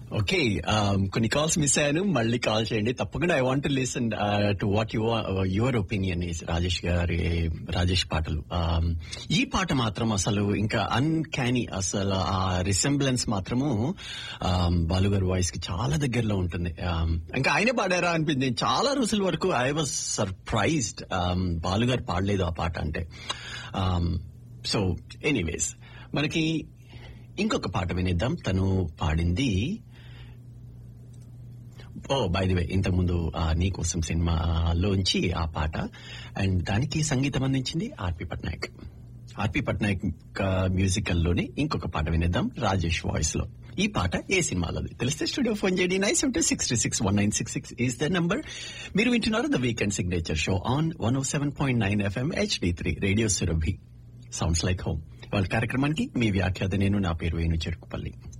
okay కొన్ని calls miss అయ్యాను మళ్ళీ కాల్ చేయండి తప్పకుండా I want listen to what your opinion is Rajesh గారి రాజేష్ పాటలు Um, ఈ పాట మాత్రం అసలు ఇంకా అన్కానీ అసలు ఆ రిసెంబ్లెన్స్ మాత్రము um, బాలు గారి వాయిస్ కి చాలా దగ్గరలో ఉంటుంది Um, ఇంకా ఆయనే పాడారా అనిపించింది చాలా రోజుల వరకు ఐ వాజ్ సర్ప్రైజ్డ్ బాలు గారు పాడలేదు ఆ పాట అంటే సో ఎనీవేస్ మనకి ఇంకొక పాట వినిద్దాం తను పాడింది ఓ బై ది వే ఇంతకుముందు ఆ, నీకోసం సినిమాలోంచి ఆ పాట అండ్ దానికి సంగీతం అందించింది R P Patnaik R P Patnaik musical లోనే ఇంకొక పాట వినిద్దాం రాజేష్ వాయిస్ లో ఈ పాట ఏ సినిమాలోది తెలిస్తే స్టూడియో ఫోన్ చేయండి nine seven six six one nine six six is the number మీరు వింటున్నారు the weekend signature show on one O seven point nine FM HD three radio Surabhi sounds like home వాళ్ళ కార్యక్రమానికి మీ వ్యాఖ్యాత నేను నా పేరు వేణు చెరుకుపల్లి